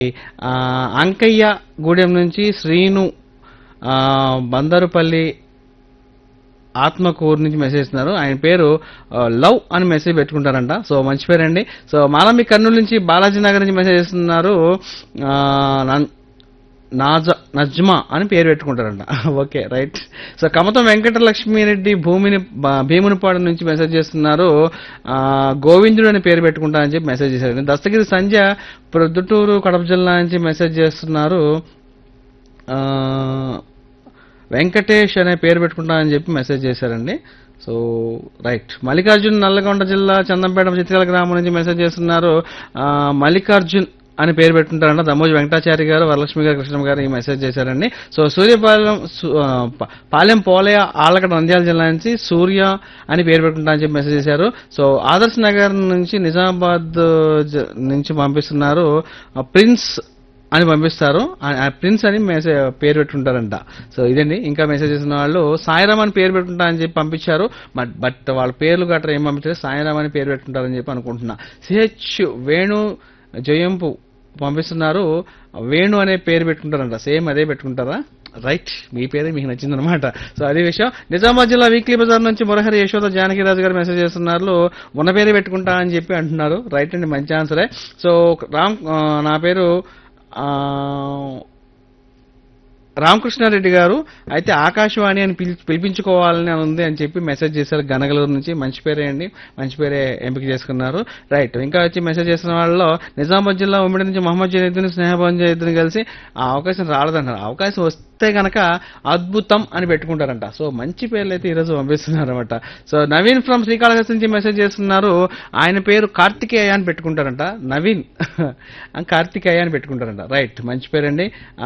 ఆ, అంకయ్య గూడెం నుంచి శ్రీను ఆ, బందరుపల్లి ఆత్మకూరు నుంచి మెసేజ్ ఇస్తున్నారు ఆయన పేరు ఆ, లవ్ అని మెసేజ్ పెట్టుకుంటారంట సో మంచి పేరండి సో మాలమి కర్నూలు నుంచి బాలాజీ నగర్ నుంచి మెసేజ్ ఇస్తున్నారు ఆ, నన్- నాజ నజ్మా అని పేరు పెట్టుకుంటారంట okay right so Kamatham Venkatalakshmi Reddy భూమిని బ- భీమునిపాడు నుంచి మెసేజ్ చేస్తున్నారు ఆ, గోవిందుడు అని పేరు పెట్టుకుంటారని చెప్పి మెసేజ్ చేశారు దస్తగిరి సంధ్య ప్రొద్దుటూరు కడప జిల్లా నుంచి మెసేజ్ చేస్తున్నారు ఆ, వెంకటేష్ అనే పేరు పెట్టుకుంటానని చెప్పి మెసేజ్ చేశారండి సో రైట్ మల్లికార్జున్ నల్లగొండ జిల్లా చందంపేట చిత్రాల గ్రామం నుంచి మెసేజ్ చేస్తున్నారు ఆ, మల్లికార్జున్ అని పేరు పెట్టుకుంటారంట దమోజు వెంకటాచారి గారు వరలక్ష్మి గారు కృష్ణ గారు ఈ మెసేజ్ చేశారండి సో సూర్యపాలెం సు- ఆ, ప- పాలెం పోలయ ఆలగడ నంద్యాల జిల్లా నుంచి సూర్య అని పేరు పెట్టుకుంటారని చెప్పి మెసేజ్ చేశారు సో ఆదర్శ్ నగర్ నుంచి నిజామాబాద్ జ- నుంచి పంపిస్తున్నారు ఆ, ప్రిన్స్ అని పంపిస్తారు ఆ- ఆ ప్రిన్స్ అని మెసేజ్ పేరు పెట్టుకుంటారంట సో ఇదండి ఇంకా మెసేజ్ చేసిన వాళ్ళు సాయిరామ్ అని పేరు పెట్టుకుంటా అని చెప్పి పంపించారు బట్ బట్ వాళ్ళ పేర్లు గట్రా ఏం పంపించారు సాయిరామ్ అని పేరు పెట్టుకుంటారని చెప్పి అనుకుంటున్నా సిహెచ్ వేణు జయంపు పంపిస్తున్నారు వేణు అనే పేరు పెట్టుకుంటారంట సేమ్ అదే పెట్టుకుంటారా రైట్ మీ పేరే మీకు నచ్చిందనమాట సో అదే విషయం నిజామాబాద్ జిల్లా వీక్లీ బజార్ నుంచి మురహరి యశోద జానకిరాజు గారు మెసేజ్ చేస్తున్నారు ఉన్న పేరే పెట్టుకుంటా అని చెప్పి అంటున్నారు రైట్ అండి మంచి ఆన్సరే సో రామ్ ఆ, నా పేరు ఆ, రామకృష్ణారెడ్డి గారు అయితే ఆకాశవాణి అని పిలి పిలిపించుకోవాలని అని ఉంది అని చెప్పి మెసేజ్ చేశారు గనగలూరు నుంచి మంచి పేరే అండి మంచి పేరే ఎంపిక చేసుకున్నారు రైట్ ఇంకా వచ్చి మెసేజ్ చేసిన వాళ్ళలో నిజామాబాద్ జిల్లా ఉమ్మడి నుంచి మహమ్మద్ జనీద్ని స్నేహభవన్ జనీద్ని కలిసి ఆ అవకాశం రాలేదన్నారు అవకాశం వస్తే గనక అద్భుతం అని పెట్టుకుంటారంట సో మంచి పేర్లు అయితే ఈరోజు పంపిస్తున్నారు అనమాట సో నవీన్ ఫ్రమ్ శ్రీకాళహస్తి నుంచి మెసేజ్ చేస్తున్నారు ఆయన పేరు కార్తికేయ అని పెట్టుకుంటారంట నవీన్ కార్తికేయ అని పెట్టుకుంటారంట రైట్ మంచి పేరండి ఆ,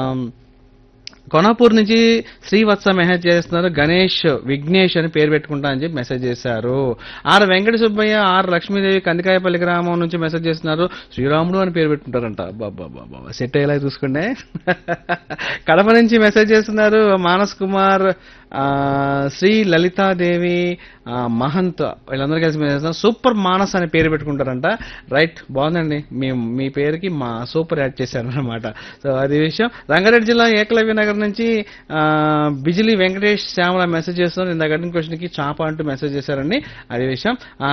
కొనాపూర్ నుంచి శ్రీవత్స మెసేజ్ చేస్తున్నారు గణేష్ విఘ్నేష్ అని పేరు పెట్టుకుంటా అని చెప్పి మెసేజ్ చేశారు ఆర్ వెంకట సుబ్బయ్య ఆర్ లక్ష్మీదేవి కందికాయపల్లి గ్రామం నుంచి మెసేజ్ చేస్తున్నారు శ్రీరాముడు అని పేరు పెట్టుకుంటారంట బాబా బాబా సెట్ అయ్యేలా చూసుకోండి కడప నుంచి మెసేజ్ చేస్తున్నారు మానస్ కుమార్ ఆ, శ్రీ లలితాదేవి ఆ, మహంత్ వీళ్ళందరూ కలిసి మెసేజ్ చేస్తున్నారు సూపర్ మానస్ అని పేరు పెట్టుకుంటారంట రైట్ బాగుందండి మీ మీ పేరుకి మా సూపర్ యాడ్ చేశారనమాట సో అది విషయం రంగారెడ్డి జిల్లా ఏకలవ్య నగర్ నుంచి ఆ, బిజిలీ వెంకటేష్ శ్యామల మెసేజ్ చేస్తున్నారు ఇందాక అడిగిన క్వశ్చన్కి చాప అంటూ మెసేజ్ చేశారండి అది విషయం ఆ,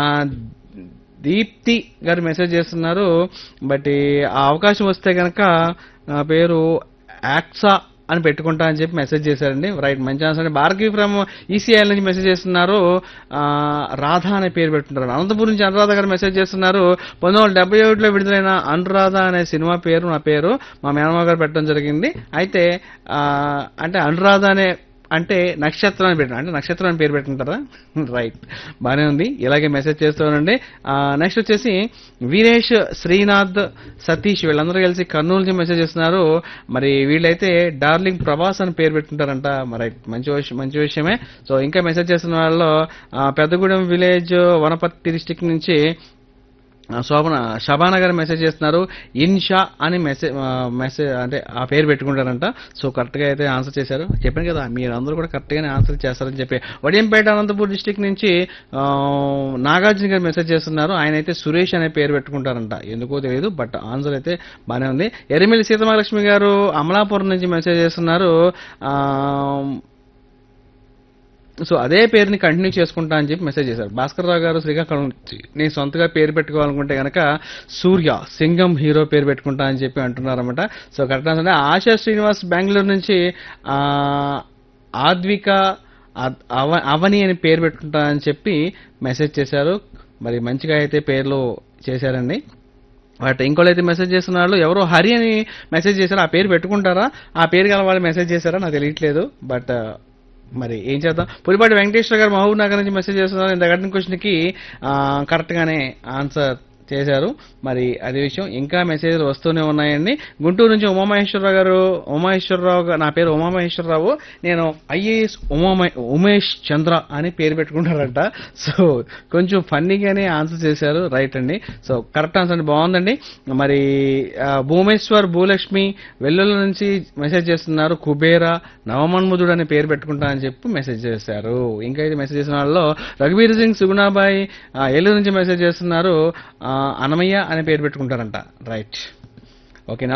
దీప్తి గారు మెసేజ్ చేస్తున్నారు బట్ ఆ అవకాశం వస్తే కనుక నా పేరు యాక్సా అని పెట్టుకుంటా అని చెప్పి మెసేజ్ చేశారండి రైట్ మంచి ఆన్సర్ అండి భార్గవి ఫ్రమ్ ఈసీఐఎల్ నుంచి మెసేజ్ చేస్తున్నారు ఆ, రాధా అనే పేరు పెట్టుకుంటారు అనంతపురం నుంచి అనురాధ గారు మెసేజ్ చేస్తున్నారు పంతొమ్మిది వందల డెబ్బై ఒకటిలో విడుదలైన అనురాధ అనే సినిమా పేరు నా పేరు మా మేనమ్మ గారు పెట్టడం జరిగింది అయితే ఆ, అంటే అనురాధ అనే అంటే నక్షత్రం అని పెట్టారు అంటే నక్షత్రం అని పేరు పెట్టుకుంటారా రైట్ బాగానే ఉంది ఇలాగే మెసేజ్ చేస్తానండి నెక్స్ట్ వచ్చేసి వీరేష్ శ్రీనాథ్ సతీష్ వీళ్ళందరూ కలిసి కర్నూలు నుంచి మెసేజ్ చేస్తున్నారు మరి వీళ్ళైతే డార్లింగ్ ప్రభాస్ అని పేరు పెట్టుకుంటారంట మరి మంచి విషయం మంచి విషయమే సో ఇంకా మెసేజ్ చేస్తున్న వాళ్ళలో ఆ, పెద్దగూడెం విలేజ్ వనపర్తి డిస్టిక్ నుంచి ఆ, శోభన షబానా గారు మెసేజ్ చేస్తున్నారు ఇన్షా అని మెసేజ్ మెసేజ్ అంటే ఆ పేరు పెట్టుకుంటారంట సో కరెక్ట్గా అయితే ఆన్సర్ చేశారు చెప్పాను కదా మీరు అందరూ కూడా కరెక్ట్గానే ఆన్సర్ చేస్తారని చెప్పి వడియంపేట అనంతపూర్ డిస్టిక్ నుంచి ఆ, నాగార్జున గారు మెసేజ్ చేస్తున్నారు ఆయన అయితే సురేష్ అనే పేరు పెట్టుకుంటారంట ఎందుకో తెలియదు బట్ ఆన్సర్ అయితే బాగానే ఉంది ఎరిమిల్లి సీతమహాలక్ష్మి గారు అమలాపురం నుంచి మెసేజ్ చేస్తున్నారు ఆ, సో అదే పేరుని కంటిన్యూ చేసుకుంటా అని చెప్పి మెసేజ్ చేశారు భాస్కర్ రావు గారు శ్రీకాకుళం నుంచి నేను సొంతగా పేరు పెట్టుకోవాలనుకుంటే కనుక సూర్య సింగం హీరో పేరు పెట్టుకుంటా అని చెప్పి అంటున్నారన్నమాట సో కరెక్ట్ అంటే ఆశా శ్రీనివాస్ బెంగళూరు నుంచి ఆ, ఆద్విక అద్- అవ అవని అని పేరు పెట్టుకుంటా అని చెప్పి మెసేజ్ చేశారు మరి మంచిగా అయితే పేర్లు చేశారండి బట్ ఇంకోళ్ళు అయితే మెసేజ్ చేస్తున్న వాళ్ళు ఎవరో హరి అని మెసేజ్ చేశారు ఆ పేరు పెట్టుకుంటారా ఆ పేరు గల వాళ్ళు మెసేజ్ చేశారా నాకు తెలియట్లేదు బట్ మరి ఏం చేద్దాం పులిపాటి వెంకటేశ్వర గారు మహబూబ్ నగర్ నుంచి మెసేజ్ చేస్తున్నారు ఇంత అడిగిన క్వశ్చన్కి కరెక్ట్గానే ఆన్సర్ చేశారు మరి అదే విషయం ఇంకా మెసేజ్లు వస్తూనే ఉన్నాయండి గుంటూరు నుంచి ఉమామహేశ్వరరావు గారు ఉమామహేశ్వరరావు గారు నా పేరు ఉమామహేశ్వరరావు నేను ఐఏఎస్ ఉమామ ఉమేష్ చంద్ర అని పేరు పెట్టుకుంటారంట సో కొంచెం ఫన్నీగానే ఆన్సర్ చేశారు రైట్ అండి సో కరెక్ట్ ఆన్సర్ అండి బాగుందండి మరి ఆ, భూమేశ్వర్ భూలక్ష్మి వెల్లుల నుంచి మెసేజ్ చేస్తున్నారు కుబేర నవమన్ముదుడు అనే పేరు పెట్టుకుంటా అని చెప్పి మెసేజ్ చేశారు ఇంకా ఇది మెసేజ్ చేసిన వాళ్ళలో రఘువీర్ సింగ్ సుగుణాబాయి ఆ, ఏలూరు నుంచి మెసేజ్ చేస్తున్నారు ఆ, అనమయ్య అనే పేరు పెట్టుకుంటారంట రైట్ ఓకే